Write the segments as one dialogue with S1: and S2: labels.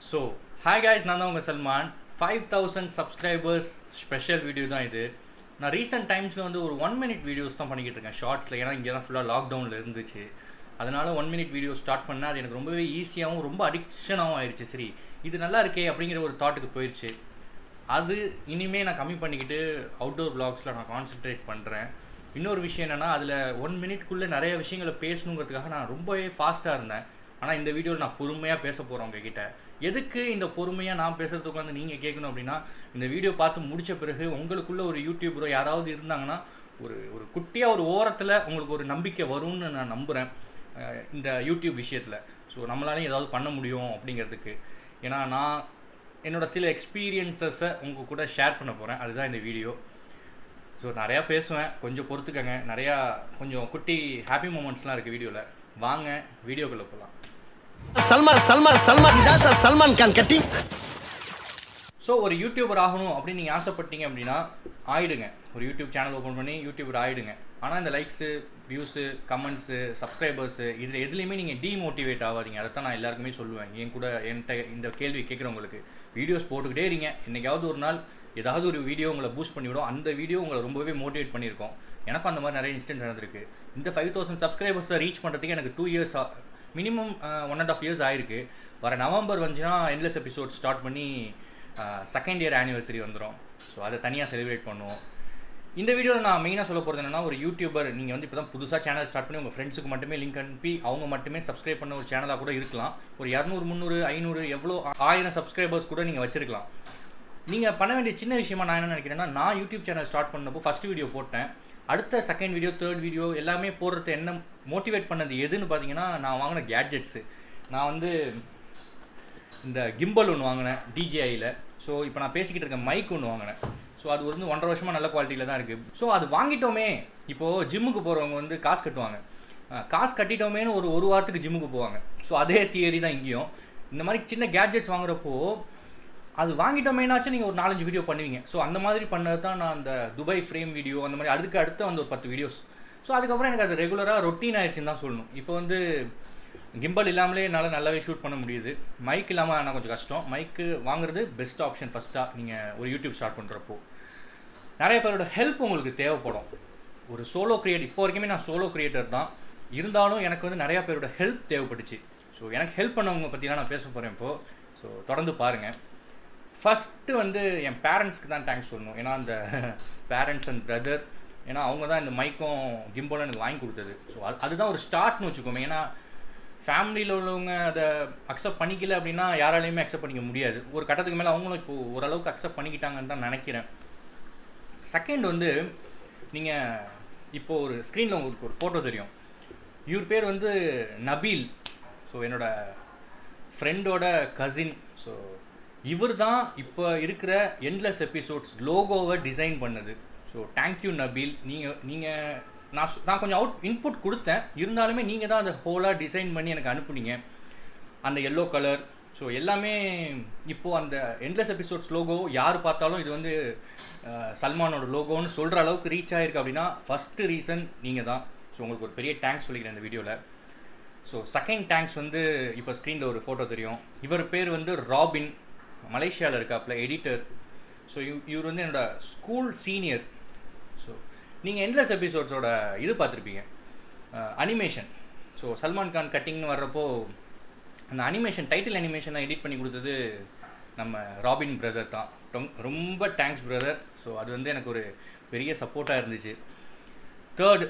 S1: So hi guys நான் தான் உங்கள் Salman five thousand subscribers special video தான் இது நான் ரீசெண்ட் டைம்ஸில் வந்து ஒரு ஒன் மினிட் வீடியோஸ் தான் பண்ணிக்கிட்டு இருக்கேன் ஷார்ட்ஸில் ஏன்னா இங்கே தான் ஃபுல்லாக லாக்டவுனில் இருந்துச்சு அதனால் ஒன் மினிட் வீடியோ ஸ்டார்ட் பண்ணால் அது எனக்கு ரொம்பவே ஈஸியாகவும் ரொம்ப அடிக்ஷனாகவும் ஆயிடுச்சு சரி இது நல்லா இருக்கே அப்படிங்கிற ஒரு தாட்டுக்கு போயிடுச்சு அது இனிமேல் நான் கம்மி பண்ணிக்கிட்டு அவுட்டோர் vlogsல நான் கான்சென்ட்ரேட் பண்ணுறேன் இன்னொரு விஷயம் என்னென்னா அதில் ஒன் மினிட்குள்ளே நிறைய விஷயங்களை பேசணுங்கிறதுக்காக நான் ரொம்பவே ஃபாஸ்ட்டாக இருந்தேன் ஆனால் இந்த வீடியோவில் நான் பொறுமையாக பேச போகிறேன் உங்ககிட்ட எதுக்கு இந்த பொறுமையாக நான் பேசுறதுக்கு உட்காந்து நீங்கள் கேட்கணும் அப்படின்னா இந்த வீடியோ பார்த்து முடிச்ச பிறகு உங்களுக்குள்ள ஒரு யூடியூபரோ யாராவது இருந்தாங்கன்னா ஒரு ஒரு குட்டியாக ஒரு ஓரத்தில் உங்களுக்கு ஒரு நம்பிக்கை வரும்னு நான் நம்புகிறேன் அஹ் இந்த யூடியூப் விஷயத்தில் ஸோ நம்மளாலையும் ஏதாவது பண்ண முடியும் அப்படிங்கிறதுக்கு ஏன்னா நான் என்னோட சில எக்ஸ்பீரியன்சஸை உங்கள் கூட ஷேர் பண்ண போகிறேன் அதுதான் இந்த வீடியோ ஸோ நிறையா பேசுவேன் கொஞ்சம் பொறுத்துக்கங்க நிறையா கொஞ்சம் குட்டி ஹாப்பி மூமெண்ட்ஸ்லாம் இருக்குது வீடியோவில் வாங்க வீடியோக்குள்ளே போகலாம்
S2: சல்மான் சல்மான் சல்மான் இதான் sir Salman Khan cutting
S1: so ஒரு யூடியூபர் ஆகணும் அப்படின்னு நீங்கள் ஆசைப்பட்டீங்க அப்படின்னா ஆயிடுங்க ஒரு யூடியூப் சேனல் ஓப்பன் பண்ணி யூடியூபர் ஆயிடுங்க ஆனால் இந்த லைக்ஸு வியூஸு கமெண்ட்ஸு சப்ஸ்கிரைபர்ஸு இதில் எதுலேயுமே நீங்கள் டீமோட்டிவேட் ஆகாதீங்க அதை தான் நான் எல்லாருக்குமே சொல்லுவேன் என் கூட என்கிட்ட இந்த கேள்வி கேட்குறவங்களுக்கு வீடியோஸ் போட்டுக்கிட்டே இருங்க என்னைக்காவது ஒரு நாள் ஏதாவது ஒரு வீடியோ உங்களை பூஸ்ட் பண்ணிவிடும் அந்த வீடியோ உங்களை ரொம்பவே மோட்டிவேட் பண்ணியிருக்கோம் எனக்கும் அந்த மாதிரி நிறைய இன்ஸ்டன்ஸ் நடந்திருக்கு இந்த ஃபைவ் தௌசண்ட் சப்ஸ்கிரைபர்ஸை ரீச் பண்ணுறதுக்கு எனக்கு two years minimum one and half years ஆயிருக்கு வர நவம்பர் வந்துச்சுன்னா எண்ட்லெஸ் எபிசோட் ஸ்டார்ட் பண்ணி செகண்ட் இயர் ஆனிவர்சரி வந்துடும் ஸோ அதை தனியாக செலிப்ரேட் பண்ணுவோம் இந்த வீடியோவில் நான் மெயினாக சொல்ல போகிறது என்னன்னா ஒரு யூடியூபர் நீங்கள் வந்து இப்போ தான் புதுசாக சேனல் ஸ்டார்ட் பண்ணி உங்கள் ஃப்ரெண்ட்ஸுக்கு மட்டுமே லிங்க் அனுப்பி அவங்க மட்டுமே சப்ஸ்கிரைப் பண்ண ஒரு சேனலாக கூட இருக்கலாம் ஒரு இரநூறு முந்நூறு ஐநூறு எவ்வளோ ஆயிரம் சப்ஸ்கிரைபர்ஸ் கூட நீங்கள் வச்சிருக்கலாம் நீங்கள் பண்ண வேண்டிய சின்ன விஷயமா நான் என்ன நினைக்கிறேன்னா நான் யூடியூப் சேனல் ஸ்டார்ட் பண்ணப்போ ஃபஸ்ட் வீடியோ போட்டேன் அடுத்த செகண்ட் வீடியோ தேர்ட் வீடியோ எல்லாமே போடுறது என்ன மோட்டிவேட் பண்ணது எதுன்னு பார்த்தீங்கன்னா நான் வாங்கின கேட்ஜெட்ஸு நான் வந்து இந்த கிம்பல் ஒன்று வாங்கினேன் டிஜிஐயில் ஸோ இப்போ நான் பேசிக்கிட்டு இருக்க மைக் ஒன்று வாங்கினேன் ஸோ அது வந்து ஒன்றரை வருஷமாக நல்ல குவாலிட்டியில் தான் இருக்குது ஸோ அது வாங்கிட்டோமே இப்போது ஜிம்முக்கு போகிறவங்க வந்து காசு கட்டுவாங்க அஹ் காசு கட்டிட்டோமேன்னு ஒரு ஒரு வாரத்துக்கு ஜிம்முக்கு போவாங்க ஸோ அதே தியரி தான் இங்கேயும் இந்த மாதிரி சின்ன கேட்ஜெட்ஸ் வாங்குறப்போ அது வாங்கிட்டோமேனாச்சும் நீங்கள் ஒரு நாலஞ்சு வீடியோ பண்ணுவீங்க ஸோ அந்த மாதிரி பண்ணது தான் நான் அந்த துபாய் ஃப்ரேம் வீடியோ அந்த மாதிரி அதுக்கு அடுத்து வந்து ஒரு பத்து வீடியோஸ் ஸோ அதுக்கப்புறம் எனக்கு அது ரெகுலராக ரொட்டீன் ஆயிடுச்சுன்னு தான் சொல்லணும் இப்போ வந்து கிம்பல் இல்லாமலே என்னால் நல்லாவே ஷூட் பண்ண முடியுது மைக் இல்லாமல் ஆனால் கொஞ்சம் கஷ்டம் மைக்கு வாங்குறது பெஸ்ட் ஆப்ஷன் ஃபஸ்ட்டாக நீங்கள் ஒரு யூடியூப் ஸ்டார்ட் பண்ணுறப்போ நிறைய பேரோட ஹெல்ப் உங்களுக்கு தேவைப்படும் ஒரு சோலோ கிரியேட் இப்போ வரைக்குமே நான் சோலோ கிரியேட்டர் தான் இருந்தாலும் எனக்கு வந்து நிறையா பேரோட ஹெல்ப் தேவைப்பட்டுச்சு ஸோ எனக்கு ஹெல்ப் பண்ணவங்க பற்றிலாம் நான் பேச போகிறேன் இப்போது ஸோ தொடர்ந்து பாருங்கள் ஃபஸ்ட்டு வந்து என் பேரண்ட்ஸ்க்கு தான் தேங்க்ஸ் சொல்லணும் ஏன்னா அந்த பேரண்ட்ஸ் அண்ட் பிரதர் ஏன்னா அவங்க தான் இந்த மைக்கும் கிம்போலும் எனக்கு வாங்கி கொடுத்தது ஸோ அது அதுதான் ஒரு ஸ்டார்ட்னு வச்சுக்கோமே ஏன்னா ஃபேமிலியில் உள்ளவங்க அதை அக்செப்ட் பண்ணிக்கல அப்படின்னா யாராலையுமே அக்செப்ட் பண்ணிக்க முடியாது ஒரு கட்டத்துக்கு மேலே அவங்களும் இப்போ ஓரளவுக்கு அக்செப்ட் பண்ணிக்கிட்டாங்கன்னு தான் நினைக்கிறேன் செகண்ட் வந்து நீங்கள் இப்போ ஒரு ஸ்க்ரீனில் உங்களுக்கு ஒரு ஃபோட்டோ தெரியும் இவர் பேர் வந்து நபீல் ஸோ என்னோட ஃப்ரெண்டோட கசின் ஸோ இவர் தான் இப்போ இருக்கிற எண்ட்லெஸ் எபிசோட்ஸ் லோகோவை டிசைன் பண்ணது ஸோ தேங்க்யூ நபீல் நீங்கள் நீங்கள் நான் சொ- நான் கொஞ்சம் அவுட் இன்புட் கொடுத்தேன் இருந்தாலுமே நீங்கள் தான் அதை ஹோலாக டிசைன் பண்ணி எனக்கு அனுப்புனீங்க அந்த எல்லோ கலர் ஸோ எல்லாமே இப்போது அந்த எண்ட்லெஸ் எபிசோட்ஸ் லோகோ யார் பார்த்தாலும் இது வந்து அஹ், சல்மானோட லோகோன்னு சொல்கிற அளவுக்கு ரீச் ஆயிருக்கு அப்படின்னா ஃபஸ்ட்டு ரீசன் நீங்கள் தான் ஸோ உங்களுக்கு ஒரு பெரிய தேங்க்ஸ் சொல்லிக்கிறேன் இந்த வீடியோவில் ஸோ செகண்ட் தேங்க்ஸ் வந்து இப்போ ஸ்க்ரீனில் ஒரு ஃபோட்டோ தெரியும் இவர் பேர் வந்து ராபின் மலேசியாவில் இருக்காப்புல எடிட்டர் ஸோ இவர் வந்து என்னோட ஸ்கூல் சீனியர் ஸோ நீங்கள் எண்ட்லெஸ் எபிசோட்ஸோட இது பார்த்துருப்பீங்க அனிமேஷன் ஸோ சல்மான் கான் கட்டிங்னு வர்றப்போ அந்த அனிமேஷன் டைட்டில் அனிமேஷனை எடிட் பண்ணி கொடுத்தது நம்ம ராபின் பிரதர் தான் ரொம்- ரொம்ப தேங்க்ஸ் பிரதர் ஸோ அது வந்து எனக்கு ஒரு பெரிய சப்போர்ட்டாக இருந்துச்சு தேர்ட்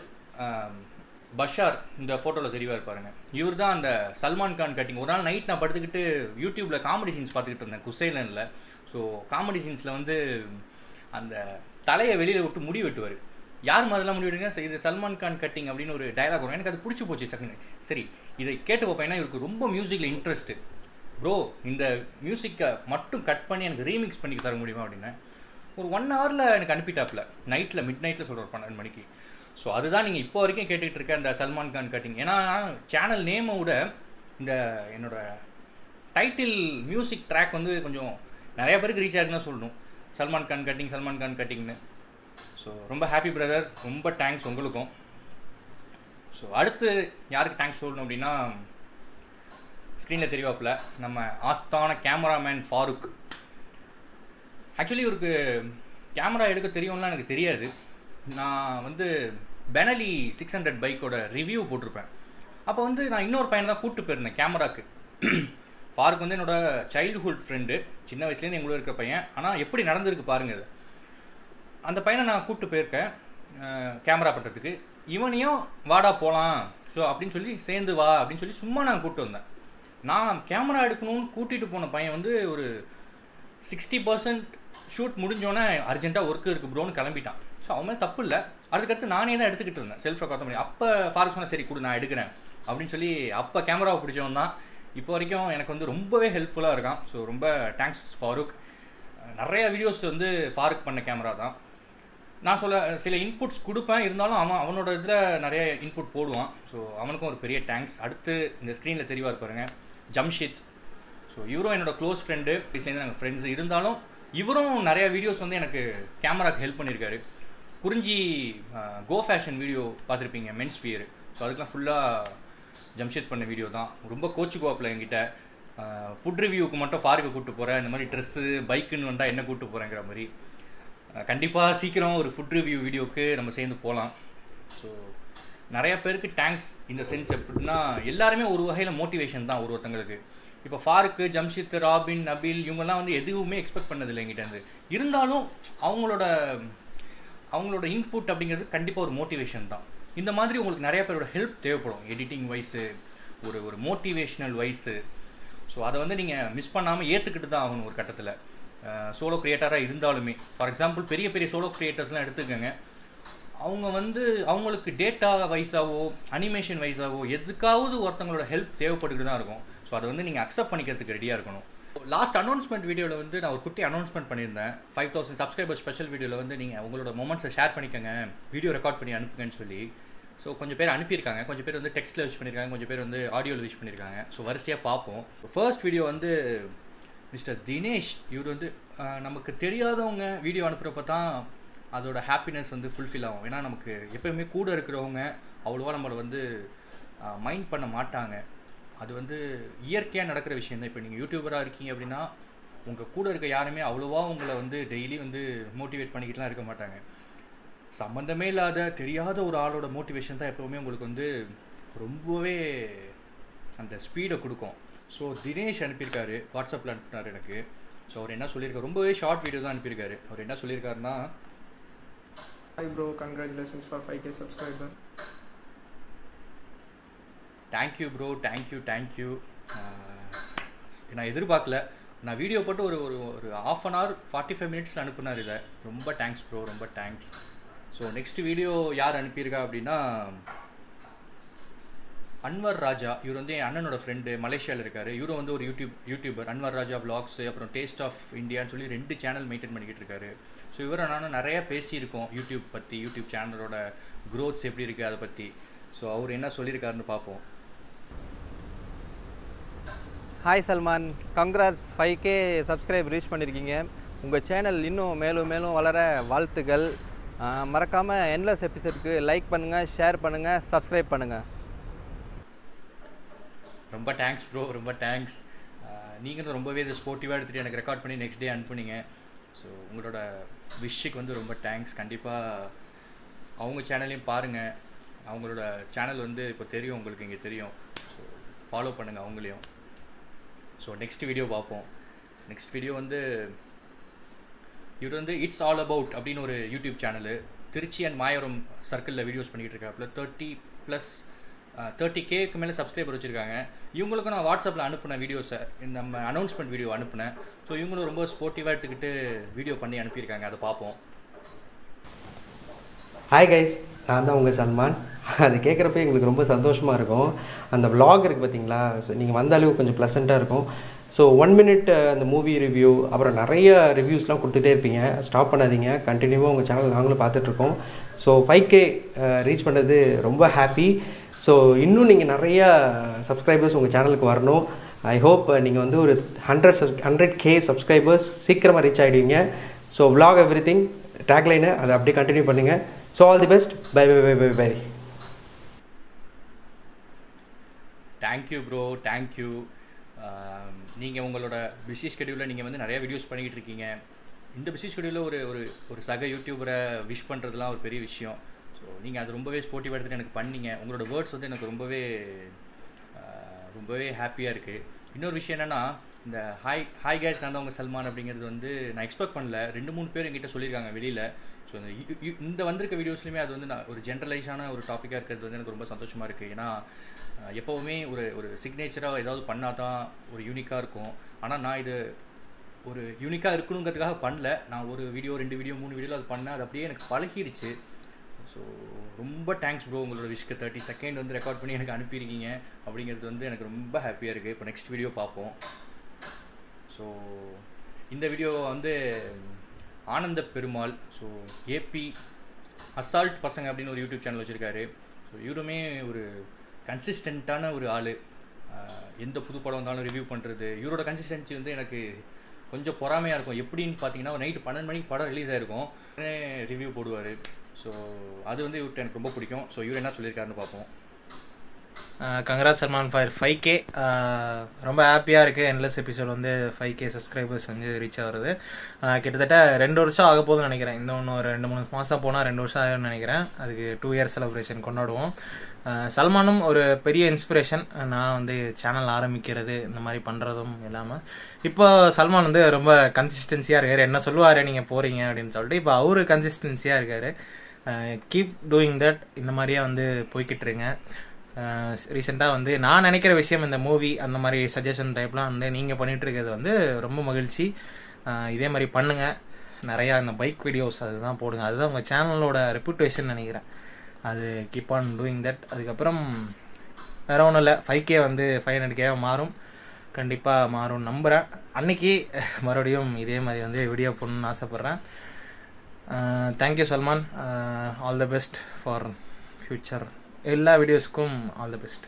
S1: பஷார் இந்த ஃபோட்டோவில் தெரியவார் பாருங்க இவர் தான் அந்த சல்மான் கான் கட்டிங் ஒரு நாள் நைட் நான் படுத்துக்கிட்டு யூடியூப்பில் காமெடி சீன்ஸ் பார்த்துக்கிட்டு இருந்தேன் குசைலனில் ஸோ காமெடி சீன்ஸில் வந்து அந்த தலையை வெளியில் விட்டு முடி வெட்டுவார் யார் மாதிரிலாம் முடி வெட்டுங்க சரி, இது சல்மான் கான் கட்டிங் அப்படின்னு ஒரு டயலாக் வரும் எனக்கு அது பிடிச்சி போச்சு சக்குன்னு சரி இதை கேட்டு பார்ப்பேன் ஏன்னா இவருக்கு ரொம்ப மியூசிக்கில் இன்ட்ரெஸ்ட்டு ப்ரோ இந்த மியூசிக்கை மட்டும் கட் பண்ணி எனக்கு ரீமிக்ஸ் பண்ணி தர முடியுமா அப்படின்னு ஒரு ஒன் ஹவரில் எனக்கு அனுப்பிட்டாப்ல நைட்டில் மிட் நைட்டில் சொல்கிற பன்னெண்டு மணிக்கு ஸோ அதுதான் நீங்கள் இப்போ வரைக்கும் கேட்டுக்கிட்டு இருக்க அந்த சல்மான் கான் கட்டிங் ஏன்னா சேனல் நேமை விட இந்த என்னோட டைட்டில் மியூசிக் ட்ராக் வந்து கொஞ்சம் நிறைய பேருக்கு ரீச் ஆகுதுன்னு தான் சொல்லணும் சல்மான் கான் கட்டிங் சல்மான் கான் கட்டிங்னு ஸோ ரொம்ப ஹாப்பி பிரதர் ரொம்ப தேங்க்ஸ் உங்களுக்கும் ஸோ அடுத்து யாருக்கு தேங்க்ஸ் சொல்லணும் அப்படின்னா ஸ்க்ரீனில் தெரியவாப்பில் நம்ம ஆஸ்தான கேமராமேன் ஃபாரூக் ஆக்சுவலி இவருக்கு கேமரா எடுக்க தெரியும்லாம் எனக்கு தெரியாது நான் வந்து பெனலி சிக்ஸ் ஹண்ட்ரட் பைக்கோட ரிவ்யூ போட்டிருப்பேன் அப்போ வந்து நான் இன்னொரு பையனை தான் கூப்பிட்டு போயிருந்தேன் கேமராக்கு ஃபாரூக் வந்து என்னோட சைல்டுஹுட் ஃப்ரெண்டு சின்ன வயசுலேருந்து எங்களோட இருக்கிற பையன் ஆனால் எப்படி நடந்திருக்கு பாருங்க இது அந்த பையனை நான் கூப்பிட்டு போயிருக்கேன் கேமரா பண்ணுறதுக்கு இவனையும் வாடா போகலாம் ஸோ அப்படின்னு சொல்லி சேர்ந்து வா அப்படின்னு சொல்லி சும்மா நான் கூப்பிட்டு வந்தேன் நான் கேமரா எடுக்கணும்னு கூட்டிகிட்டு போன பையன் வந்து ஒரு சிக்ஸ்டி பர்சன்ட் ஷூட் முடிஞ்சோன்னே அர்ஜென்ட்டாக ஒர்க்கு இருக்குது ப்ரோன்னு கிளம்பிட்டான் ஸோ அவன் மேலே தப்பு இல்லை அதுக்கடுத்து நானே தான் எடுத்துக்கிட்டு இருந்தேன் செல்ஃப் ரெக்கார்ட் பண்ணி அப்போ ஃபாரூக் சொன்னால் சரி கொடு நான் எடுக்கிறேன் அப்படின்னு சொல்லி அப்போ கேமராவை பிடிச்சவன் தான் இப்போ வரைக்கும் எனக்கு வந்து ரொம்பவே ஹெல்ப்ஃபுல்லாக இருக்கான் ஸோ ரொம்ப தேங்க்ஸ் ஃபாரூக் நிறைய வீடியோஸ் வந்து ஃபாரூக் பண்ண கேமரா தான் நான் சொல்ல சில இன்புட்ஸ் கொடுப்பேன் இருந்தாலும் அவன் அவனோட இதில் நிறைய இன்புட் போடுவான் ஸோ அவனுக்கும் ஒரு பெரிய தேங்க்ஸ் அடுத்து இந்த ஸ்க்ரீனில் தெளிவாக இருப்பாருங்க ஜம்ஷித் ஸோ இவரும் என்னோட க்ளோஸ் ஃப்ரெண்டு இதுலேருந்து நாங்கள் ஃப்ரெண்ட்ஸ் இருந்தாலும் இவரும் நிறைய வீடியோஸ் வந்து எனக்கு கேமராக்கு ஹெல்ப் பண்ணியிருக்காரு குறிஞ்சி கோ ஃபேஷன் வீடியோ பார்த்துருப்பீங்க மென்ஸ் வியர் ஸோ அதுக்கெலாம் ஃபுல்லாக ஜம்ஷித் பண்ண வீடியோ தான் ரொம்ப கோச்சுக்குவாப்பில் என்கிட்ட ஃபுட் ரிவ்யூக்கு மட்டும் ஃபாருக்கு கூப்பிட்டு போகிறேன் இந்த மாதிரி ட்ரெஸ்ஸு பைக்குன்னு வந்தால் என்ன கூப்பிட்டு போகிறேங்கிற மாதிரி கண்டிப்பாக சீக்கிரம் ஒரு ஃபுட் ரிவ்யூ வீடியோவுக்கு நம்ம சேர்ந்து போகலாம் ஸோ நிறைய பேருக்கு தேங்க்ஸ் இந்த சென்ஸ் எப்படின்னா எல்லாருமே ஒரு வகையில் மோட்டிவேஷன் தான் ஒரு ஒருத்தங்களுக்கு இப்போ ஃபாருக்கு ஜம்ஷித் ராபின் நபீல் இவங்கெல்லாம் வந்து எதுவுமே எக்ஸ்பெக்ட் பண்ணதில்லை எங்கிட்டேருந்து இருந்தாலும் அவங்களோட அவங்களோட இன்புட் அப்படிங்கிறது கண்டிப்பாக ஒரு மோட்டிவேஷன் தான் இந்த மாதிரி உங்களுக்கு நிறைய பேரோட ஹெல்ப் தேவைப்படும் எடிட்டிங் வைஸு ஒரு ஒரு மோட்டிவேஷ்னல் வைஸு ஸோ அதை வந்து நீங்கள் மிஸ் பண்ணாமல் ஏற்றுக்கிட்டு தான் ஆகணும் ஒரு கட்டத்தில் சோலோ க்ரியேட்டராக இருந்தாலுமே ஃபார் எக்ஸாம்பிள் பெரிய பெரிய சோலோ க்ரியேட்டர்ஸ்லாம் எடுத்துக்கோங்க அவங்க வந்து அவங்களுக்கு டேட்டா வைஸாவோ அனிமேஷன் வைஸாவோ எதுக்காவது ஒருத்தவங்களோட ஹெல்ப் தேவைப்பட்டுக்கிட்டு தான் இருக்கும் ஸோ அதை வந்து நீங்கள் அக்செப்ட் பண்ணிக்கிறதுக்கு ரெடியாக இருக்கணும் லாஸ்ட் அனௌன்ஸ்மெண்ட் வீடியோவில் வந்து நான் ஒரு குட்டி அனௌன்ஸ்மெண்ட் பண்ணியிருந்தேன் ஃபைவ் தௌசண்ட் சப்ஸ்கிரைபர் ஸ்பெஷல் வீடியோவில் வந்து நீங்கள் உங்களோட மொமெண்ட்ஸை ஷேர் பண்ணிக்கோங்க வீடியோ ரெக்கார்ட் பண்ணி அனுப்புங்கன்னு சொல்லி ஸோ கொஞ்சம் பேர் அனுப்பியிருக்காங்க கொஞ்சம் பேர் வந்து டெக்ஸ்ட்டில் விஷ் பண்ணியிருக்காங்க கொஞ்சம் பேர் வந்து ஆடியோவில் விஷ் பண்ணியிருக்காங்க ஸோ வரிசையாக பார்ப்போம் ஃபர்ஸ்ட் வீடியோ வந்து மிஸ்டர் தினேஷ் இவர் வந்து நமக்கு தெரியாதவங்க வீடியோ அனுப்புகிறப்ப தான் அதோட ஹாப்பினஸ் வந்து ஃபுல்ஃபில் ஆகும் ஏன்னா நமக்கு எப்போயுமே கூட இருக்கிறவங்க அவ்வளோவா நம்மளை வந்து மைண்ட் பண்ண மாட்டாங்க அது வந்து இயற்கையாக நடக்கிற விஷயம் தான் இப்போ நீங்கள் யூடியூபராக இருக்கீங்க அப்படின்னா உங்கள் கூட இருக்க யாருமே அவ்வளோவா உங்களை வந்து டெய்லி வந்து மோட்டிவேட் பண்ணிக்கிட்டுலாம் இருக்க மாட்டாங்க சம்மந்தமே இல்லாத தெரியாத ஒரு ஆளோட மோட்டிவேஷன் தான் எப்போவுமே உங்களுக்கு வந்து ரொம்பவே அந்த ஸ்பீடை கொடுக்கும் ஸோ தினேஷ் அனுப்பியிருக்காரு வாட்ஸ்அப்பில் அனுப்பினார் எனக்கு ஸோ அவர் என்ன சொல்லியிருக்காரு ரொம்பவே ஷார்ட் வீடியோ தான் அனுப்பியிருக்காரு அவர் என்ன சொல்லியிருக்காருன்னா
S3: Hi bro, congratulations for 5k subscriber.
S1: Thank you bro thank you thank you நான் எதிர்பார்க்கல நான் வீடியோ போட்டு ஒரு ஒரு ஒரு half an hour forty five மினிட்ஸில் அனுப்புனார் இதை ரொம்ப தேங்க்ஸ் ப்ரோ ரொம்ப தேங்க்ஸ் ஸோ நெக்ஸ்ட் வீடியோ யார் அனுப்பியிருக்கா அப்படின்னா அன்வர் ராஜா இவர் வந்து என் அண்ணனோட ஃப்ரெண்டு மலேசியாவில் இருக்கார் இவரும் வந்து ஒரு YouTube YouTuber Anwar Raja vlogs அப்புறம் டேஸ்ட் ஆஃப் இந்தியான்னு சொல்லி ரெண்டு சேனல் மெயின்டைன் பண்ணிக்கிட்டு இருக்காரு ஸோ இவரை நானும் நிறைய பேசியிருக்கோம் யூடியூப் பற்றி யூடியூப் சேனலோட க்ரோத்ஸ் எப்படி இருக்குது அதை பற்றி ஸோ அவர் என்ன சொல்லியிருக்காருன்னு பார்ப்போம்
S4: hi Salman congrats five K subscribe reach பண்ணியிருக்கீங்க உங்கள் சேனல் இன்னும் மேலும் மேலும் வளர வாழ்த்துக்கள் மறக்காமல் என்லெஸ் எபிசோடுக்கு லைக் பண்ணுங்கள் ஷேர் பண்ணுங்கள் சப்ஸ்கிரைப் பண்ணுங்கள்
S1: ரொம்ப தேங்க்ஸ் ப்ரோ ரொம்ப தேங்க்ஸ் நீங்களும் ரொம்பவே இது ஸ்போர்ட்டிவாக எடுத்துகிட்டு எனக்கு ரெக்கார்ட் பண்ணி நெக்ஸ்ட் டே அனுப்புனீங்க ஸோ உங்களோட விஷுக்கு வந்து ரொம்ப தேங்க்ஸ் கண்டிப்பாக அவங்க சேனலையும் பாருங்கள் அவங்களோட சேனல் வந்து இப்போ தெரியும் உங்களுக்கு இங்கே தெரியும் ஸோ ஃபாலோ பண்ணுங்கள் அவங்களையும் ஸோ நெக்ஸ்ட் வீடியோ பார்ப்போம் நெக்ஸ்ட் வீடியோ வந்து இவர் வந்து இட்ஸ் ஆல் அபவுட் அப்படின்னு ஒரு YouTube channel Trichy and Mayavaram சர்க்கிளில் வீடியோஸ் பண்ணிக்கிட்டு இருக்காப்புல தேர்ட்டி ப்ளஸ் தேர்ட்டி கேக்கு மேலே சப்ஸ்கிரைபர் வச்சுருக்காங்க இவங்களுக்கும் நான் வாட்ஸ்அப்பில் அனுப்பின வீடியோஸை நம்ம அனௌன்ஸ்மெண்ட் வீடியோ அனுப்புனேன் ஸோ இவங்களும் ரொம்ப ஸ்போர்ட்டிவாக எடுத்துக்கிட்டு வீடியோ பண்ணி அனுப்பியிருக்காங்க அதை பார்ப்போம்
S5: ஹாய் கைஸ் நான் தான் உங்கள் சல்மான் அது கேட்குறப்ப எங்களுக்கு ரொம்ப சந்தோஷமாக இருக்கும் அந்த vlog இருக்குது பார்த்தீங்களா ஸோ நீங்கள் வந்தாலும் கொஞ்சம் ப்ளசண்ட்டாக இருக்கும் ஸோ ஒன் மினிட் அந்த மூவி ரிவ்யூ அப்புறம் நிறைய ரிவ்யூஸ்லாம் கொடுத்துட்டே இருப்பீங்க ஸ்டாப் பண்ணாதீங்க கண்டினியூவாக உங்கள் சேனல் நாங்களும் பார்த்துட்ருக்கோம் ஸோ ஃபைவ் கே ரீச் பண்ணது ரொம்ப ஹாப்பி ஸோ இன்னும் நீங்கள் நிறைய சப்ஸ்கிரைபர்ஸ் உங்கள் சேனலுக்கு வரணும் ஐ ஹோப் நீங்கள் வந்து ஒரு ஹண்ட்ரட் ஹண்ட்ரட் கே சப்ஸ்கிரைபர்ஸ் சீக்கிரமாக ரீச் ஆகிடுவீங்க ஸோ vlog எவ்ரி திங் டேக்லைனை அதை அப்படியே கண்டினியூ பண்ணுங்கள் so all the best bye bye bye bye bye
S1: thank you bro thank you நீங்கள் உங்களோட பிஸி ஸ்கெடியூலில் நீங்கள் வந்து நிறைய வீடியோஸ் பண்ணிக்கிட்டு இருக்கீங்க இந்த பிஸி ஸ்கெடியூலில் ஒரு ஒரு ஒரு சக யூடியூபரை விஷ் பண்ணுறதுலாம் ஒரு பெரிய விஷயம் ஸோ நீங்கள் அது ரொம்பவே ஸ்போர்ட்டிவ் எடுத்துகிட்டு எனக்கு பண்ணீங்க உங்களோட வேர்ட்ஸ் வந்து எனக்கு ரொம்பவே ஆஹ், ரொம்பவே ஹாப்பியாக இருக்குது இன்னொரு விஷயம் என்னென்னா இந்த ஹாய் ஹாய் கேஸ் நான் தான் உங்கள் சல்மான் அப்படிங்கிறது வந்து நான் எக்ஸ்பெக்ட் பண்ணல ரெண்டு மூணு பேர் என்கிட்ட சொல்லியிருக்காங்க வெளியில் ஸோ இந்த யு- யு- இந்த வந்திருக்க வீடியோஸ்லையுமே அது வந்து நான் ஒரு ஜென்ரலைஸான ஒரு டாப்பிக்காக இருக்கிறது வந்து எனக்கு ரொம்ப சந்தோஷமாக இருக்குது ஏன்னா அஹ், எப்போவுமே ஒரு ஒரு சிக்னேச்சராக ஏதாவது பண்ணால் தான் ஒரு யூனிக்காக இருக்கும் ஆனால் நான் இது ஒரு யூனிக்காக இருக்கணுங்கிறதுக்காக பண்ணல நான் ஒரு வீடியோ ரெண்டு வீடியோ மூணு வீடியோ அது பண்ணேன் அது அப்படியே எனக்கு பழகிருச்சு ஸோ ரொம்ப தேங்க்ஸ் ப்ரோ உங்களோட விஷக்கு தேர்ட்டி செகண்ட் வந்து ரெக்கார்ட் பண்ணி எனக்கு அனுப்பியிருக்கீங்க அப்படிங்கிறது வந்து எனக்கு ரொம்ப ஹாப்பியாக இருக்குது இப்போ நெக்ஸ்ட் வீடியோ பார்ப்போம் ஸோ இந்த வீடியோ வந்து Ananda Perumal so AB assault பசங்க அப்படின்னு ஒரு யூடியூப் சேனல் வச்சுருக்காரு ஸோ இவருமே ஒரு கன்சிஸ்டண்ட்டான ஒரு ஆள் எந்த புது படம் வந்தாலும் ரிவ்யூ பண்ணுறது இவரோட கன்சிஸ்டன்சி வந்து எனக்கு கொஞ்சம் பொறாமையாக இருக்கும் எப்படின்னு பார்த்தீங்கன்னா ஒரு நைட்டு பன்னெண்டு மணிக்கு படம் ரிலீஸ் ஆயிருக்கும் உடனே ரிவ்யூ போடுவார் ஸோ அது வந்து இவர்கிட்ட எனக்கு ரொம்ப பிடிக்கும் ஸோ இவர் என்ன சொல்லியிருக்காருன்னு பார்ப்போம்
S6: congrats Salman for five K ரொம்ப ஹாப்பியாக இருக்குது என்லெஸ் எபிசோட் வந்து ஃபைவ் கே சப்ஸ்கிரைபர்ஸ் வந்து ரீச் ஆகுறது ஆஹ் கிட்டத்தட்ட ரெண்டு வருஷம் ஆக போகுதுன்னு நினைக்கிறேன் இந்த ஒன்று ஒரு ரெண்டு மூணு மாதம் போனால் ரெண்டு வருஷம் ஆகும்னு நினைக்கிறேன் அதுக்கு டூ இயர்ஸ் செலிப்ரேஷன் கொண்டாடுவோம் ஆஹ் சல்மானும் ஒரு பெரிய இன்ஸ்பிரேஷன் நான் வந்து சேனல் ஆரம்பிக்கிறது இந்த மாதிரி பண்ணுறதும் இல்லாமல் இப்போ சல்மான் வந்து ரொம்ப கன்சிஸ்டன்சியாக இருக்காரு என்ன சொல்லுவார் நீங்கள் போகிறீங்க அப்படின்னு சொல்லிட்டு இப்போ அவரு கன்சிஸ்டன்சியாக இருக்காரு கீப் டூயிங் தட் இந்த மாதிரியே வந்து போய்கிட்டு இருங்க ரீசெண்டாக வந்து நான் நினைக்கிற விஷயம் இந்த மூவி அந்த மாதிரி சஜஷன் டைப்லாம் வந்து நீங்கள் பண்ணிட்டு இருக்கிறது வந்து ரொம்ப மகிழ்ச்சி அஹ் இதே மாதிரி பண்ணுங்க நிறையா இந்த பைக் வீடியோஸ் அதுதான் போடுங்க அதுதான் உங்கள் சேனலோட ரெப்புடேஷன் நினைக்கிறேன் அது கீப் ஆன் டூயிங் தட் அதுக்கப்புறம் வேற ஒன்றும் இல்லை ஃபைவ் கே வந்து ஃபைவ் ஹண்ட்ரட் கேவாக மாறும் கண்டிப்பாக மாறும் நம்புகிறேன் அன்னைக்கு மறுபடியும் இதே மாதிரி வந்து வீடியோ போடணும்னு ஆசைப்பட்றேன் thank you Salman all the best for future எல்லா வீடியோஸ்க்கும் all the best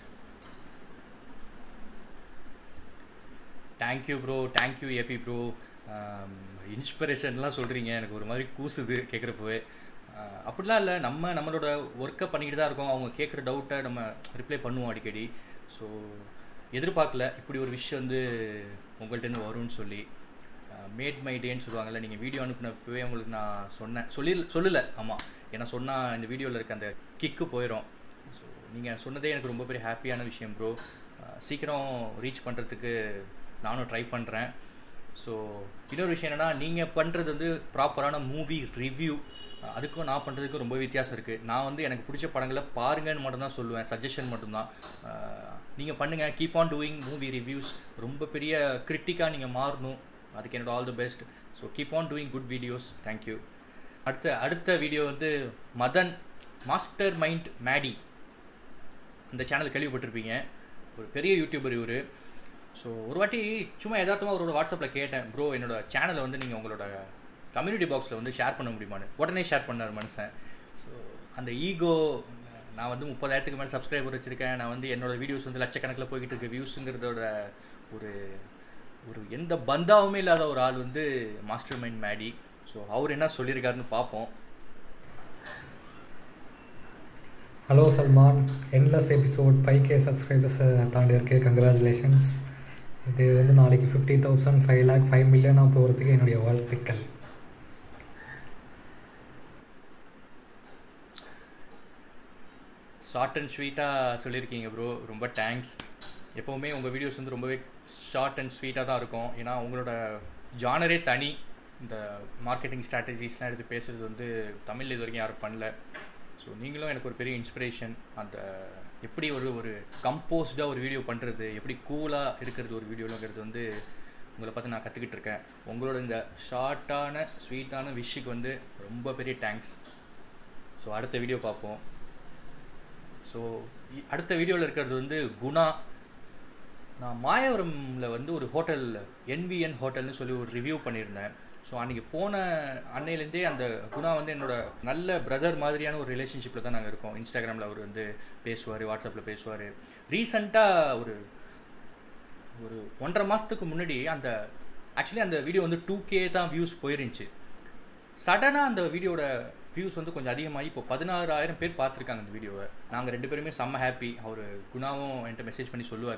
S1: thank you bro thank you AB bro இன்ஸ்பிரேஷன்லாம் சொல்கிறீங்க எனக்கு ஒரு மாதிரி கூசுது கேட்குறப்பவே அப்படிலாம் இல்லை நம்ம நம்மளோட ஒர்க்கை பண்ணிக்கிட்டு தான் இருக்கோம் அவங்க கேட்குற டவுட்டை நம்ம ரிப்ளை பண்ணுவோம் அடிக்கடி ஸோ எதிர்பார்க்கல இப்படி ஒரு விஷயம் வந்து உங்கள்கிட்டருந்து வரும்னு சொல்லி மேட் மை டேன்னு சொல்லுவாங்கல்ல நீங்கள் வீடியோ அனுப்பினப்பவே உங்களுக்கு நான் சொன்னேன் சொல்லி சொல்லலை ஆமாம் ஏன்னா சொன்னால் இந்த வீடியோவில் இருக்க அந்த கிக்கு போயிடும் ஸோ நீங்கள் சொன்னதே எனக்கு ரொம்ப பெரிய ஹாப்பியான விஷயம் ப்ரோ சீக்கிரம் ரீச் பண்ணுறதுக்கு நானும் ட்ரை பண்ணுறேன் ஸோ இன்னொரு விஷயம் என்னென்னா நீங்கள் பண்ணுறது வந்து ப்ராப்பரான மூவி ரிவ்யூ அதுக்கும் நான் பண்ணுறதுக்கும் ரொம்ப வித்தியாசம் இருக்குது நான் வந்து எனக்கு பிடிச்ச படங்களை பாருங்கன்னு மட்டும்தான் சொல்லுவேன் சஜஷன் மட்டும்தான் நீங்கள் பண்ணுங்கள் keep on doing movie reviews ரொம்ப பெரிய கிரிட்டிக்காக நீங்கள் மாறணும் அதுக்கு என்னோட all the best so keep on doing good videos thank you அடுத்த அடுத்த வீடியோ வந்து மதன் மாஸ்டர் மைண்ட் மேடி இந்த சேனல் கேள்விப்பட்டிருப்பீங்க ஒரு பெரிய யூடியூபர் இவர் ஸோ ஒரு வாட்டி சும்மா யதார்த்தமாக அவரோட வாட்ஸ்அப்பில் கேட்டேன் ப்ரோ என்னோட சேனலை வந்து நீங்கள் உங்களோட கம்யூனிட்டி பாக்ஸில் வந்து ஷேர் பண்ண முடியுமான்னு உடனே ஷேர் பண்ணார் மனுஷன் ஸோ அந்த ஈகோ நான் வந்து முப்பதாயிரத்துக்கு மேலே சப்ஸ்கிரைபர் வச்சுருக்கேன் நான் வந்து என்னோட வீடியோஸ் வந்து லட்சக்கணக்கில் போய்கிட்டு இருக்கு வியூஸுங்கிறதோட ஒரு ஒரு எந்த பந்தாவுமே இல்லாத ஒரு ஆள் வந்து மாஸ்டர் மைண்ட் மேடி ஸோ அவர் என்ன சொல்லியிருக்காருன்னு பார்ப்போம்
S7: hello Salman endless episode five K சப்ஸ்கிரைபர்ஸை தாண்டி இருக்கு கங்க்ராச்சுலேஷன்ஸ் இது வந்து நாளைக்கு fifty thousand five lakh five மில்லியனாக போகிறதுக்கு என்னுடைய வாழ்த்துக்கள்
S1: ஷார்ட் அண்ட் ஸ்வீட்டாக சொல்லியிருக்கீங்க ப்ரோ ரொம்ப தேங்க்ஸ் எப்போவுமே உங்கள் வீடியோஸ் வந்து ரொம்பவே ஷார்ட் அண்ட் ஸ்வீட்டாக தான் இருக்கும் ஏன்னா உங்களோட ஜானரே தனி இந்த மார்க்கெட்டிங் ஸ்ட்ராட்டஜிஸ்லாம் எடுத்து பேசுகிறது வந்து தமிழில் இது வரைக்கும் யாரும் பண்ணல ஸோ நீங்களும் எனக்கு ஒரு பெரிய இன்ஸ்பிரேஷன் அந்த எப்படி ஒரு ஒரு கம்போஸ்டாக ஒரு வீடியோ பண்ணுறது எப்படி கூலாக இருக்கிறது ஒரு வீடியோங்கிறது வந்து உங்களை பார்த்து நான் கற்றுக்கிட்டு இருக்கேன் உங்களோட இந்த ஷார்ட்டான ஸ்வீட்டான விஷுக்கு வந்து ரொம்ப பெரிய தேங்க்ஸ் ஸோ அடுத்த வீடியோ பார்ப்போம் ஸோ அடுத்த வீடியோவில் இருக்கிறது வந்து குணா நான் மாயவரமில் வந்து ஒரு ஹோட்டல் என்விஎன் ஹோட்டல்னு சொல்லி ஒரு ரிவ்யூ பண்ணியிருந்தேன் ஸோ அன்றைக்கி போன அன்னையிலேருந்தே அந்த குணா வந்து என்னோட நல்ல பிரதர் மாதிரியான ஒரு ரிலேஷன்ஷிப்பில் தான் நாங்கள் இருக்கோம் இன்ஸ்டாகிராமில் அவர் வந்து பேசுவார் வாட்ஸ்அப்பில் பேசுவார் ரீசண்டாக ஒரு ஒரு ஒன்றரை மாதத்துக்கு முன்னாடி அந்த ஆக்சுவலி அந்த வீடியோ வந்து டூ கே தான் வியூஸ் போயிருந்துச்சு சடனாக அந்த வீடியோட வியூஸ் வந்து கொஞ்சம் அதிகமாகி இப்போ பதினாறாயிரம் பேர் பார்த்துருக்காங்க அந்த வீடியோவை நாங்கள் ரெண்டு பேருமே செம்ம ஹாப்பி அவர் குணாவும் என்கிட்ட மெசேஜ் பண்ணி சொல்லுவார்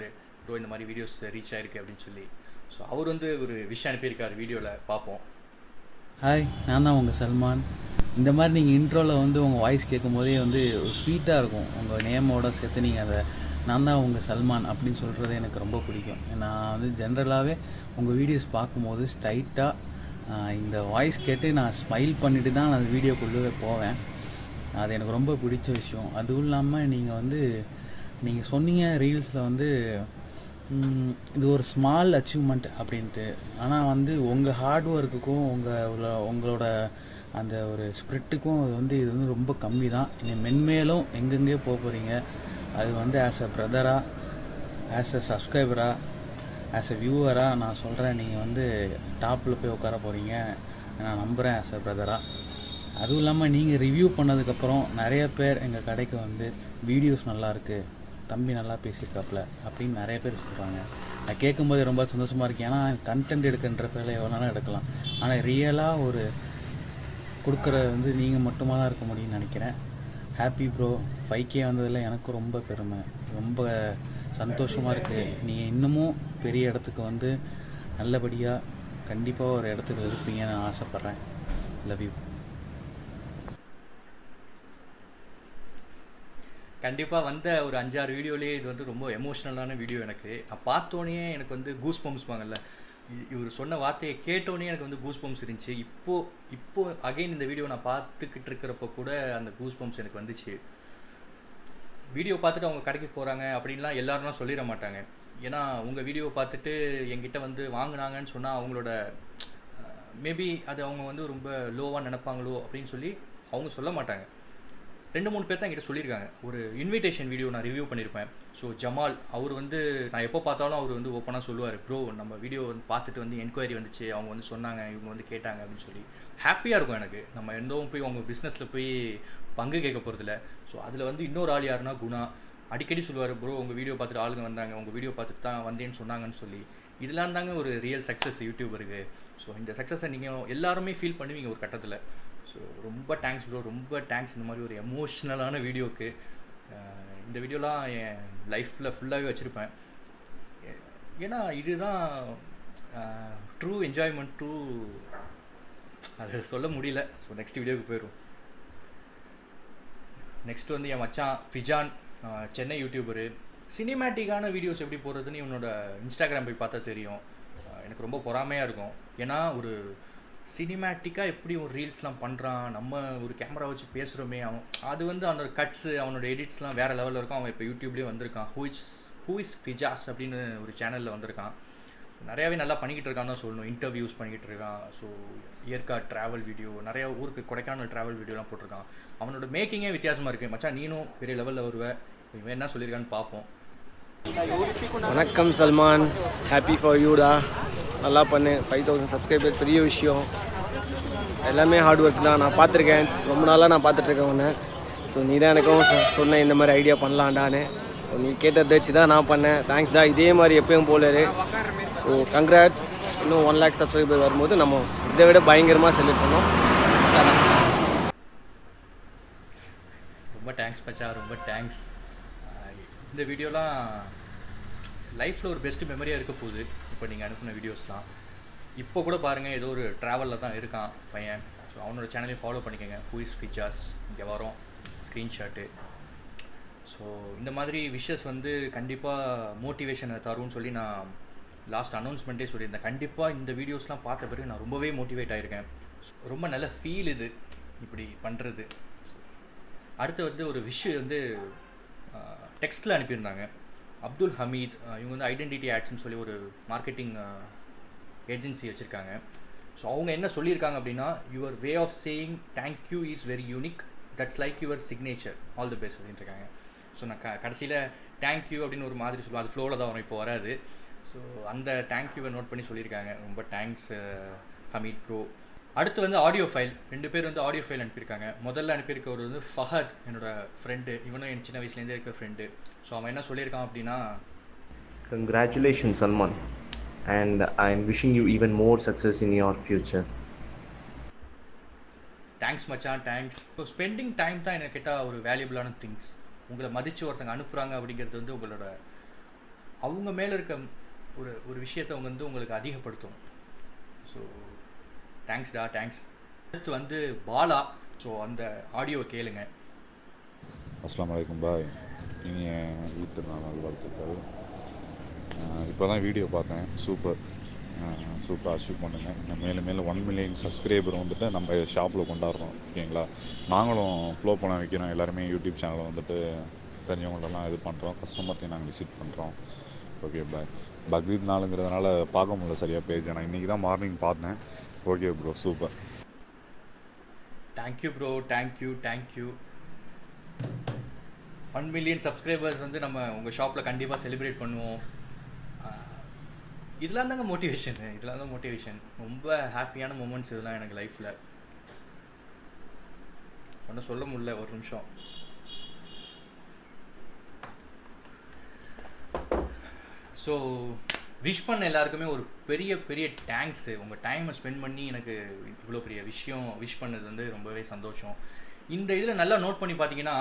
S1: ப்ரோ இந்த மாதிரி வீடியோஸ் ரீச் ஆயிருக்கு அப்படின்னு சொல்லி ஸோ அவர் வந்து ஒரு விஷயம் அனுப்பியிருக்காரு வீடியோவில் பார்ப்போம்
S8: ஹாய் நான் தான் உங்கள் சல்மான் இந்த மாதிரி நீங்கள் இன்ட்ரோவில் வந்து உங்கள் வாய்ஸ் கேட்கும் போதே வந்து ஸ்வீட்டாக இருக்கும் உங்கள் நேமோட சேர்த்து நீங்கள் அதை நான் தான் உங்கள் சல்மான் அப்படின்னு சொல்கிறது எனக்கு ரொம்ப பிடிக்கும் நான் வந்து ஜென்ரலாகவே உங்கள் வீடியோஸ் பார்க்கும்போது ஸ்ட்ரைட்டாக இந்த வாய்ஸ் கேட்டு நான் ஸ்மைல் பண்ணிட்டு தான் நான் வீடியோக்குள்ளே போவேன் அது எனக்கு ரொம்ப பிடிச்ச விஷயம் அதுவும் இல்லாமல் நீங்கள் வந்து நீங்கள் சொன்னீங்க ரீல்ஸில் வந்து ம், இது ஒரு ஸ்மால் அச்சீவ்மெண்ட் அப்படின்ட்டு ஆனால் வந்து உங்கள் ஹார்ட் ஒர்க்குக்கும் உங்கள் உங்களோட அந்த ஒரு ஸ்பிரிட்டுக்கும் அது வந்து இது வந்து ரொம்ப கம்மி தான் இனி மென்மேலும் எங்கெங்கே போக போகிறீங்க அது வந்து ஆஸ் அ பிரதராக ஆஸ் அ சப்ஸ்கிரைபராக ஆஸ் அ வியூவராக நான் சொல்கிறேன் நீங்கள் வந்து டாப்பில் போய் உட்கார போகிறீங்க நான் நம்புகிறேன் ஆஸ் அ பிரதராக அதுவும் இல்லாமல் நீங்கள் ரிவ்யூ பண்ணதுக்கப்புறம் நிறைய பேர் எங்கள் கடைக்கு வந்து வீடியோஸ் நல்லா இருக்கு தம்பி நல்லா பேசியிருக்காப்புல அப்படின்னு நிறைய பேர் சொல்கிறாங்க நான் கேட்கும்போது ரொம்ப சந்தோஷமாக இருக்கு ஏன்னா கண்டென்ட் எடுக்கின்ற பேரில் எவ்வளோ நாளும் எடுக்கலாம் ஆனால் ரியலாக ஒரு கொடுக்குற வந்து நீங்கள் மட்டுமா தான் இருக்க முடியும்னு நினைக்கிறேன் ஹாப்பி ப்ரோ ஃபைவ் கே வந்ததில் எனக்கு ரொம்ப பெருமை ரொம்ப சந்தோஷமாக இருக்குது நீங்கள் இன்னமும் பெரிய இடத்துக்கு வந்து நல்லபடியாக கண்டிப்பாக ஒரு இடத்துக்கு இருப்பீங்கன்னு நான் ஆசைப்பட்றேன் லவ் யூ
S1: கண்டிப்பாக வந்த ஒரு அஞ்சாறு வீடியோலேயே இது வந்து ரொம்ப எமோஷ்னலான வீடியோ எனக்கு நான் பார்த்தோன்னே எனக்கு வந்து கூஸ் பம்ப்ஸ் வாங்கல்ல இவர் சொன்ன வார்த்தையை கேட்டோன்னே எனக்கு வந்து கூஸ் பம்ப்ஸ் இருந்துச்சு இப்போ இப்போ அகைன் இந்த வீடியோ நான் பார்த்துக்கிட்டு இருக்கிறப்ப கூட அந்த கூஸ் பம்ப்ஸ் எனக்கு வந்துச்சு வீடியோ பார்த்துட்டு அவங்க கடைக்கு போகிறாங்க அப்படின்லாம் எல்லாரும்லாம் சொல்லிட மாட்டாங்க ஏன்னா உங்கள் வீடியோ பார்த்துட்டு என்கிட்ட வந்து வாங்குனாங்கன்னு சொன்னால் அவங்களோட மேபி அது அவங்க வந்து ரொம்ப லோவாக நினைப்பாங்களோ அப்படின்னு சொல்லி அவங்க சொல்ல மாட்டாங்க ரெண்டு மூணு பேர் தான் என்கிட்ட சொல்லியிருக்காங்க ஒரு இன்விடேஷன் வீடியோ நான் ரிவ்யூ பண்ணியிருப்பேன் ஸோ ஜமால் அவர் வந்து நான் எப்போ பார்த்தாலும் அவர் வந்து ஓப்பனாக சொல்லுவார் ப்ரோ நம்ம வீடியோ வந்து பார்த்துட்டு வந்து என்கொயரி வந்துச்சு அவங்க வந்து சொன்னாங்க இவங்க வந்து கேட்டாங்க அப்படின்னு சொல்லி ஹாப்பியாக இருக்கும் எனக்கு நம்ம எந்தவும் போய் அவங்க பிஸ்னஸில் போய் பங்கு கேட்க போகிறதில்ல ஸோ அதில் வந்து இன்னொரு ஆள் யாருன்னா குணா அடிக்கடி சொல்லுவார் ப்ரோ உங்கள் வீடியோ பார்த்துட்டு ஆளுங்க வந்தாங்க உங்கள் வீடியோ பார்த்துட்டு தான் வந்தேன்னு சொன்னாங்கன்னு சொல்லி இதெல்லாம் தாங்க ஒரு ரியல் சக்ஸஸ் யூடியூபருக்கு ஸோ இந்த சக்ஸஸை நீங்கள் எல்லாருமே ஃபீல் பண்ணுவீங்க ஒரு கட்டத்தில் ஸோ ரொம்ப தேங்க்ஸ் ப்ரோ ரொம்ப தேங்க்ஸ் இந்த மாதிரி ஒரு எமோஷ்னலான வீடியோக்கு அஹ் இந்த வீடியோலாம் என் லைஃப்பில் ஃபுல்லாகவே வச்சுருப்பேன் ஏன்னா இதுதான் ட்ரூ என்ஜாய்மெண்ட் ட்ரூ அது சொல்ல முடியல ஸோ நெக்ஸ்ட் வீடியோக்கு போயிடும் நெக்ஸ்ட் வந்து என் மச்சான் ஃபிஜான் அஹ் சென்னை யூடியூபரு சினிமேட்டிக்கான வீடியோஸ் எப்படி போடுறதுன்னு இவனோட இன்ஸ்டாகிராம் போய் பார்த்தா தெரியும் அஹ் எனக்கு ரொம்ப பொறாமையாக இருக்கும் ஏன்னா ஒரு சினிமேட்டிக்காக எப்படி ஒரு ரீல்ஸ்லாம் பண்ணுறான் நம்ம ஒரு கேமரா வச்சு பேசுகிறோமே அவன் அது வந்து அந்த கட்ஸு அவனோட எடிட்ஸ்லாம் வேறு லெவலில் இருக்கும் அவன் இப்போ யூடியூப்லேயே வந்திருக்கான் who is who is Fijas அப்படின்னு ஒரு சேனலில் வந்திருக்கான் நிறையாவே நல்லா பண்ணிக்கிட்டு இருக்கான் தான் சொல்லணும் இன்டர்வியூஸ் பண்ணிக்கிட்டு இருக்கான் ஸோ இயற்காட் ட்ராவல் வீடியோ நிறைய ஊருக்கு கொடைக்கானல் ட்ராவல் வீடியோலாம் போட்டிருக்கான் அவனோட மேக்கிங்கே வித்தியாசமாக இருக்குது மச்சான் நீனும் பெரிய லெவலில் வருவ இவன் என்ன சொல்லியிருக்கான்னு பார்ப்போம்
S2: வணக்கம் சல்மான் ஹாப்பி ஃபார் யூடா நல்லா பண்ணு ஃபைவ் தௌசண்ட் சப்ஸ்கிரைபர் பெரிய விஷயம் எல்லாமே ஹார்ட் ஒர்க் தான் நான் பார்த்துருக்கேன் ரொம்ப நாளாக நான் பார்த்துட்ருக்கேன் உன்னை ஸோ நீ தான் எனக்கும் சொ- சொன்ன இந்த மாதிரி ஐடியா பண்ணலான்டான்னு ஸோ நீ கேட்டதை வச்சு தான் நான் பண்ணேன் தேங்க்ஸ் தான் இதே மாதிரி எப்பயும் போல இரு ஸோ கங்க்ராட்ஸ் இன்னும் ஒன் லேக் சப்ஸ்கிரைபர் வரும்போது நம்ம இதை விட பயங்கரமாக செலிப்ரேட் பண்ணோம்
S1: ரொம்ப தேங்க்ஸ் பச்சா ரொம்ப தேங்க்ஸ் இந்த வீடியோலாம் லைஃப்பில் ஒரு பெஸ்ட் மெமரியாக இருக்க போகுது இப்போ நீங்கள் அனுப்பின வீடியோஸ்லாம் இப்போ கூட பாருங்கள் ஏதோ ஒரு ட்ராவலில் தான் இருக்கான் பையன் ஸோ அவனோட சேனலையும் ஃபாலோ பண்ணிக்கோங்க ஹூஇஸ் ஃபீச்சர்ஸ் இங்கே வரும் ஸ்க்ரீன்ஷாட்டு ஸோ இந்த மாதிரி விஷஸ் வந்து கண்டிப்பாக மோட்டிவேஷனை தரும்னு சொல்லி நான் லாஸ்ட் அனௌன்ஸ்மெண்ட்டே சொல்லியிருந்தேன் கண்டிப்பாக இந்த வீடியோஸ்லாம் பார்த்த பிறகு நான் ரொம்பவே மோட்டிவேட் ஆகிருக்கேன் ரொம்ப நல்ல ஃபீல் இது இப்படி பண்ணுறது அடுத்து வந்து ஒரு விஷயம் வந்து டெக்ஸ்ட்டில் அனுப்பியிருந்தாங்க அப்துல் ஹமீத் அஹ் இவங்க வந்து ஐடென்டிட்டி ஆட்ஸ்னு சொல்லி ஒரு மார்க்கெட்டிங் ஏஜென்சி வச்சுருக்காங்க ஸோ அவங்க என்ன சொல்லியிருக்காங்க அப்படின்னா your way of saying thank you is very unique that's like your signature all the best அப்படின்ட்டு இருக்காங்க ஸோ நான் க கடைசியில் தேங்க்யூ அப்படின்னு ஒரு மாதிரி சொல்லுவோம் அது ஃப்ளோவில் தான் வரும் இப்போ வராது ஸோ அந்த தேங்க்யூவை நோட் பண்ணி சொல்லியிருக்காங்க ரொம்ப தேங்க்ஸ் ஹமீத் ப்ரோ அடுத்து வந்து ஆடியோ ஃபைல் ரெண்டு பேர் வந்து ஆடியோ ஃபைல் அனுப்பியிருக்காங்க முதல்ல அனுப்பியிருக்கவர் வந்து ஃபஹத் என்னோட ஃப்ரெண்டு இவனும் என் சின்ன வயசுலேருந்தே இருக்க ஃப்ரெண்டு ஸோ அவன் என்ன சொல்லியிருக்கான் அப்படின்னா
S9: Congratulations, Salman, and I'm wishing you even more success in your future.
S1: Thanks மச்சான் தேங்க்ஸ் ஸோ ஸ்பெண்டிங் டைம் தான் எனக்கு கேட்டால் ஒரு வேல்யூபிளான திங்ஸ் உங்களை மதித்து ஒருத்தங்க அனுப்புகிறாங்க அப்படிங்கிறது வந்து உங்களோட அவங்க மேலே இருக்க ஒரு ஒரு விஷயத்தை அவங்க வந்து உங்களுக்கு அதிகப்படுத்தும் ஸோ தேங்க்ஸ்டா தேங்க்ஸ் அடுத்து வந்து பாலா ஸோ அந்த ஆடியோவை கேளுங்க
S10: அஸ்லாம் வலைக்கம் பாய் இனிய ஈத்து நாள் வாழ்த்துக்கள் இப்போ தான் வீடியோ பார்த்தேன் சூப்பர் சூப்பராக அச்சீவ் பண்ணுங்க இன்னும் மேலும் மேலும் ஒன் மில்லியன் சப்ஸ்கிரைபர் வந்துட்டு நம்ம ஷாப்பில் கொண்டாடுறோம் ஓகேங்களா நாங்களும் ஃப்ளோ பண்ண வைக்கிறோம் எல்லாருமே யூடியூப் சேனலை வந்துட்டு தெரிஞ்சவங்களெல்லாம் இது பண்ணுறோம் கஸ்டமர்ட்டையும் நாங்கள் விசிட் பண்ணுறோம் ஓகே பாய் பக்ரீத் நாளுங்கிறதுனால பார்க்க முடியல சரியாக பேஜ் நான் இன்றைக்கி தான் மார்னிங் பார்த்தேன் okay bro super
S1: thank you bro thank you thank you one million subscribers வந்து நம்ம உங்கள் ஷாப்பில் கண்டிப்பாக செலிப்ரேட் பண்ணுவோம் ஆஹ் இதெல்லாம் தாங்க மோட்டிவேஷன் இதெல்லாம் தான் மோட்டிவேஷன் ரொம்ப ஹாப்பியான மூமெண்ட்ஸ் இதெல்லாம் எனக்கு லைஃப்பில் ஒன்றும் சொல்ல முடியல ஒரு நிமிஷம் ஸோ விஷ் பண்ண எல்லாருக்குமே ஒரு பெரிய பெரிய தேங்க்ஸு உங்கள் டைமை ஸ்பெண்ட் பண்ணி எனக்கு இவ்வளோ பெரிய விஷயம் விஷ் பண்ணது வந்து ரொம்பவே சந்தோஷம் இந்த இதில் நல்லா நோட் பண்ணி பார்த்தீங்கன்னா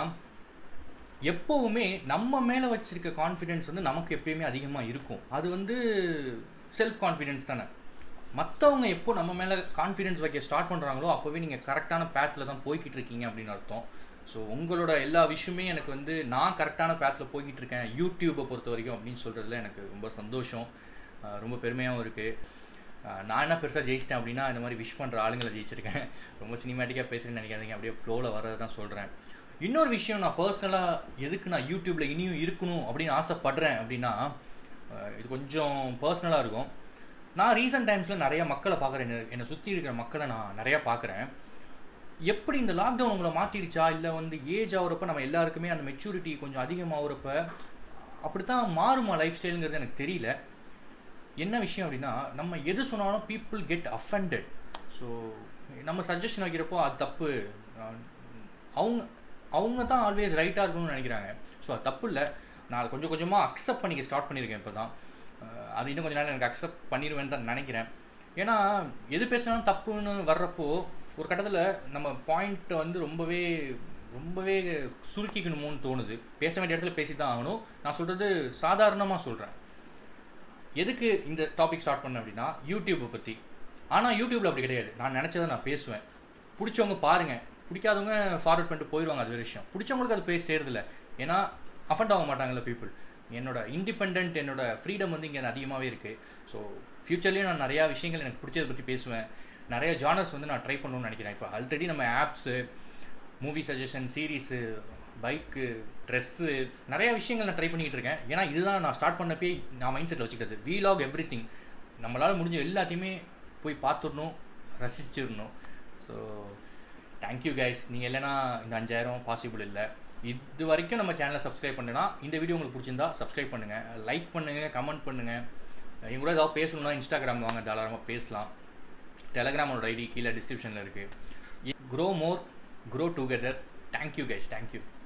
S1: எப்போவுமே நம்ம மேலே வச்சிருக்க கான்ஃபிடென்ஸ் வந்து நமக்கு எப்பயுமே அதிகமாக இருக்கும் அது வந்து செல்ஃப் கான்ஃபிடென்ஸ் தானே மற்றவங்க எப்போ நம்ம மேலே கான்ஃபிடென்ஸ் வைக்க ஸ்டார்ட் பண்ணுறாங்களோ அப்போவே நீங்கள் கரெக்டான பேத்தில் தான் போய்கிட்டு இருக்கீங்க அப்படின்னு அர்த்தம் ஸோ உங்களோட எல்லா விஷயமே எனக்கு வந்து நான் கரெக்டான பேத்தில் போய்கிட்டு இருக்கேன் யூடியூப்பை பொறுத்த வரைக்கும் அப்படின்னு சொல்கிறதுல எனக்கு ரொம்ப சந்தோஷம் ஆஹ் ரொம்ப பெருமையாகவும் இருக்குது நான் என்ன பெருசாக ஜெயிச்சிட்டேன் அப்படின்னா இந்த மாதிரி விஷ் பண்ணுற ஆளுங்களை ஜெயிச்சிருக்கேன் ரொம்ப சினிமேட்டிக்காக பேசுகிறேன்னு நினைக்காதீங்க அப்படியே ஃப்ளோவில் வர்றது தான் சொல்கிறேன் இன்னொரு விஷயம் நான் பர்சனலாக எதுக்கு நான் யூடியூப்பில் இனியும் இருக்கணும் அப்படின்னு ஆசைப்படுறேன் அப்படின்னா ஆஹ் இது கொஞ்சம் பர்சனலாக இருக்கும் நான் ரீசெண்ட் டைம்ஸில் நிறைய மக்களை பார்க்குறேன் என்னை என்னை சுற்றி இருக்கிற மக்களை நான் நிறையா பார்க்குறேன் எப்படி இந்த லாக்டவுன் உங்களை மாற்றிருச்சா இல்லை வந்து ஏஜ் ஆகுறப்ப நம்ம எல்லாருக்குமே அந்த மெச்சூரிட்டி கொஞ்சம் அதிகமாகிறப்ப அப்படி தான் மாறுமா லைஃப் ஸ்டைலுங்கிறது எனக்கு தெரியல என்ன விஷயம் அப்படின்னா நம்ம எது சொன்னாலும் பீப்புள் கெட் அஃபெண்டட் ஸோ நம்ம சஜஷன் வைக்கிறப்போ அது தப்பு அஹ் அவங்க அவங்க தான் ஆல்வேஸ் ரைட்டாக இருக்கணும்னு நினைக்கிறாங்க ஸோ அது தப்பு இல்லை நான் கொஞ்சம் கொஞ்சமாக அக்செப்ட் பண்ணிக்க ஸ்டார்ட் பண்ணியிருக்கேன் இப்போ தான் அது இன்னும் கொஞ்ச நாள் எனக்கு அக்செப்ட் பண்ணிடுவேன்னு தான் நினைக்கிறேன் ஏன்னா எது பேசினாலும் தப்புன்னு வர்றப்போ ஒரு கட்டத்தில் நம்ம பாயிண்ட்டை வந்து ரொம்பவே ரொம்பவே சுருக்கிக்கணுமோன்னு தோணுது பேச வேண்டிய இடத்துல பேசி தான் ஆகணும் நான் சொல்கிறது சாதாரணமாக சொல்கிறேன் எதுக்கு இந்த டாபிக் ஸ்டார்ட் பண்ணேன் அப்படின்னா யூடியூப்பை பற்றி ஆனால் யூடியூப்பில் அப்படி கிடையாது நான் நினச்சதை நான் பேசுவேன் பிடிச்சவங்க பாருங்கள் பிடிக்காதவங்க ஃபார்வர்ட் பண்ணிட்டு போயிடுவாங்க அது ஒரு விஷயம் பிடிச்சவங்களுக்கு அது பேச செய்கிறதில்ல ஏன்னா அஃபண்ட் ஆக மாட்டாங்கல்ல பீப்புள் என்னோட இண்டிபெண்ட் என்னோட ஃப்ரீடம் வந்து இங்கே அதிகமாகவே இருக்குது ஸோ ஃப்யூச்சர்லேயும் நான் நிறையா விஷயங்கள் எனக்கு பிடிச்சதை பற்றி பேசுவேன் நிறைய ஜானர்ஸ் வந்து நான் ட்ரை பண்ணணும்னு நினைக்கிறேன் இப்போ ஆல்ரெடி நம்ம apps movie suggestion series bike dress நிறைய விஷயங்கள் நான் ட்ரை பண்ணிக்கிட்டு இருக்கேன் ஏன்னா இதுதான் நான் ஸ்டார்ட் பண்ணப்பே நான் மைண்ட் செட்டில் வச்சுக்கிட்டது வீலாக் எவ்ரி திங் நம்மளால் முடிஞ்ச எல்லாத்தையுமே போய் பார்த்துடணும் ரசிச்சிடணும் ஸோ தேங்க்யூ கைஸ் நீங்கள் இல்லைனா இந்த அஞ்சாயிரம் பாசிபிள் இல்லை இது வரைக்கும் நம்ம சேனலை சப்ஸ்கிரைப் பண்ணுனா இந்த வீடியோ உங்களுக்கு பிடிச்சிருந்தா சப்ஸ்கிரைப் பண்ணுங்கள் லைக் பண்ணுங்கள் கமெண்ட் பண்ணுங்கள் எங்க கூட ஏதாவது பேசணும்னா இன்ஸ்டாகிராம் வாங்க தாராளமாக பேசலாம் டெலகிராமோட ஐடி கீழே டிஸ்கிரிப்ஷனில் இருக்குது grow more grow together thank you guys thank you